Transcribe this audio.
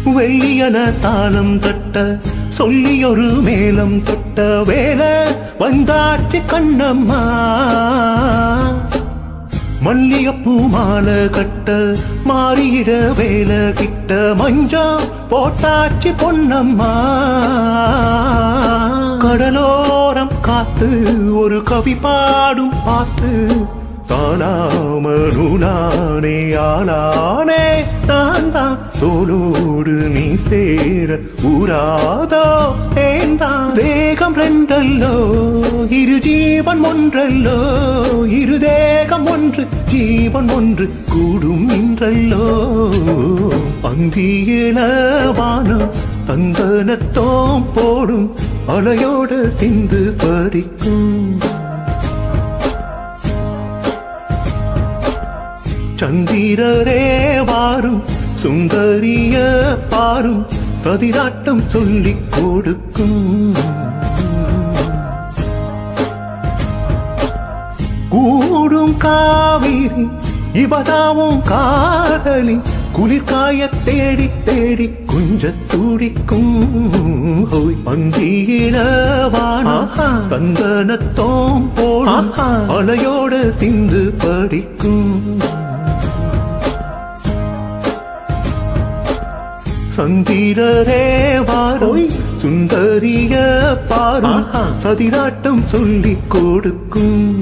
வெள்ளியன தாளம் தட்ட சொல்லி ஒரு மேலம் தொட்ட வேலை வந்தாச்சு கண்ணம்மா மல்லிகைப்பூ மாலை கட்ட மாறியிட வேலை கிட்ட மஞ்சா போட்டாச்சு பொன்னம்மா கடலோரம் காத்து ஒரு கவி பாடும் பாட்டு தானாமனுனானே ஆனானே நான் தான் தோளோடு நீ சேர ஊராதோ ஏந்தான் தேகம் ரெண்டல்லோ இரு ஜீவன் ஒன்றல்லோ இரு தேகம் ஒன்று ஜீவன் ஒன்று கூடும் இன்றல்லோ அந்தியில வானம் தந்தனத்தோம் போடும் அலையோடு சிந்து படிக்கும் சந்திரரே வாரும் சுந்தரிய பாரும் சதிராட்டம் சொல்லிக் கொடுக்கும் கூடும் காவிரி இவதாவும் காதலி குளிர்காய தேடி தேடி குஞ்ச துடிக்கும் ஹோய் பந்தியில வானம் தந்தனத்தோம் போடும் அலையோட சிந்து படிக்கும் சந்திரரே வாரோய் சுந்தரிய பாரும் சதிராட்டம் சொல்லிக் கொடுக்கும்